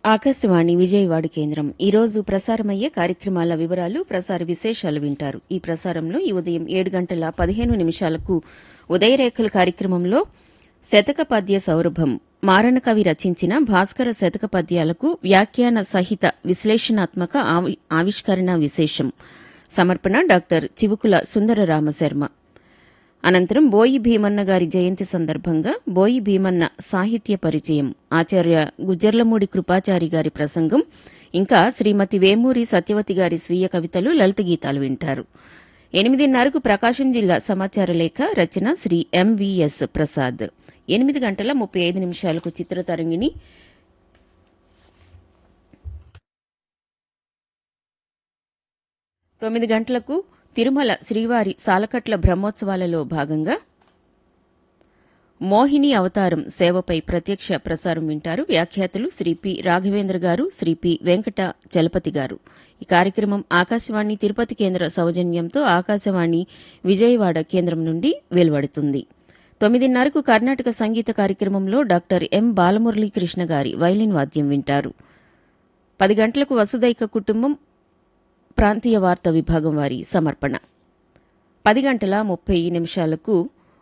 ఆకాశవాణి విజయవాడ కేంద్రం ఈరోజు ప్రసారమయ్యే కార్యక్రమాల వివరాలు ప్రసార విశేషాలు వింటారు ఈ ప్రసారంలో ఈ ఉదయం ఏడు గంటల పదిహేను నిమిషాలకు ఉదయరేఖల కార్యక్రమంలో శతక పద్య సౌరభం మారణ కవి రచించిన భాస్కర శతక పద్యాలకు వ్యాఖ్యాన సహిత విశ్లేషణాత్మక ఆవి- ఆవిష్కరణ విశేషం సమర్పణ డాక్టర్ చివుకుల సుందర రామశర్మ అనంతరం బోయి భీమన్న గారి జయంతి సందర్భంగా బోయి భీమన్న సాహిత్య పరిచయం ఆచార్య గుజ్జర్లమూడి కృపాచారి గారి ప్రసంగం ఇంకా శ్రీమతి వేమూరి సత్యవతి గారి స్వీయ కవితలు లలిత గీతాలు వింటారు ఎనిమిదిన్నరకు ప్రకాశం జిల్లా సమాచార లేఖ రచన శ్రీ ఎంవిఎస్ ప్రసాద్ ఎనిమిది గంటల ముప్పై ఐదు నిమిషాలకు చిత్రతరంగిణి తొమ్మిది గంటలకు తిరుమల శ్రీవారి సాలకట్ల బ్రహ్మోత్సవాలలో భాగంగా మోహిని అవతారం సేవపై ప్రత్యక్ష ప్రసారం వింటారు వ్యాఖ్యాతలు శ్రీ పి రాఘవేంద్ర గారు శ్రీ పి వెంకట చలపతి గారు ఈ కార్యక్రమం ఆకాశవాణి తిరుపతి కేంద్ర సౌజన్యంతో ఆకాశవాణి విజయవాడ కేంద్రం నుండి వెలువడుతుంది తొమ్మిదిన్నరకు కర్ణాటక సంగీత కార్యక్రమంలో డాక్టర్ ఎం బాలమురళీకృష్ణ గారి వైలిన్ వాద్యం వింటారు పది గంటలకు వసుదైక కుటుంబం ప్రాంతీయ వార్తా విభాగం వారి సమర్పణ పది గంటల ముప్పై నిమిషాలకు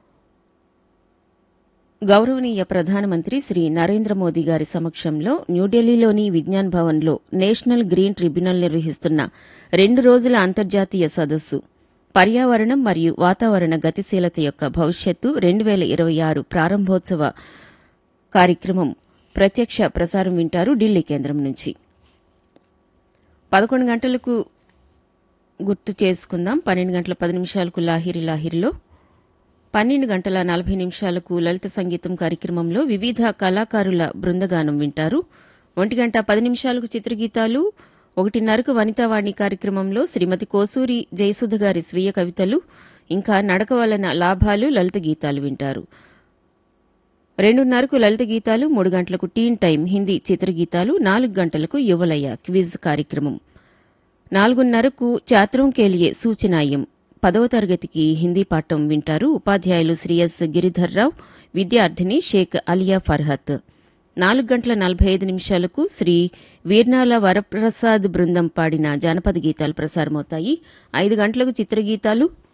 గౌరవనీయ ప్రధానమంత్రి శ్రీ నరేంద్ర మోదీ గారి సమక్షంలో న్యూఢిల్లీలోని విజ్ఞాన్ భవన్లో నేషనల్ గ్రీన్ ట్రిబ్యునల్ నిర్వహిస్తున్న రెండు రోజుల అంతర్జాతీయ సదస్సు పర్యావరణం మరియు వాతావరణ గతిశీలత యొక్క భవిష్యత్తు రెండు వేల ఇరవై ఆరు ప్రారంభోత్సవ కార్యక్రమం ప్రత్యక్ష ప్రసారం వింటారు ఢిల్లీ కేంద్రం నుంచి పదకొండు గంటలకు గుర్తు చేసుకుందాం పన్నెండు గంటల పది నిమిషాలకు లాహిరి లాహిరిలో పన్నెండు గంటల నలభై నిమిషాలకు లలిత సంగీతం కార్యక్రమంలో వివిధ కళాకారుల బృందగానం వింటారు ఒంటి గంట పది నిమిషాలకు చిత్రగీతాలు ఒకటిన్నరకు వనితావాణి కార్యక్రమంలో శ్రీమతి కోసూరి జయసుధ గారి స్వీయ కవితలు ఇంకా నడక వలన లాభాలు లలిత గీతాలు వింటారు రెండున్నరకు లలిత గీతాలు మూడు గంటలకు టీన్ టైం హిందీ చిత్రగీతాలు నాలుగు గంటలకు యువలయ క్విజ్ కార్యక్రమం నాలుగున్నరకు చాత్రం కేలియే సూచనాయం పదవ తరగతికి హిందీ పాఠం వింటారు ఉపాధ్యాయులు శ్రీ ఎస్ గిరిధర్రావు విద్యార్థిని షేక్ అలియా ఫర్హత్ నాలుగు గంటల నలభై ఐదు నిమిషాలకు శ్రీ వీర్నాల వరప్రసాద్ బృందం పాడిన జానపద గీతాలు ప్రసారమవుతాయి ఐదు గంటలకు చిత్రగీతాలు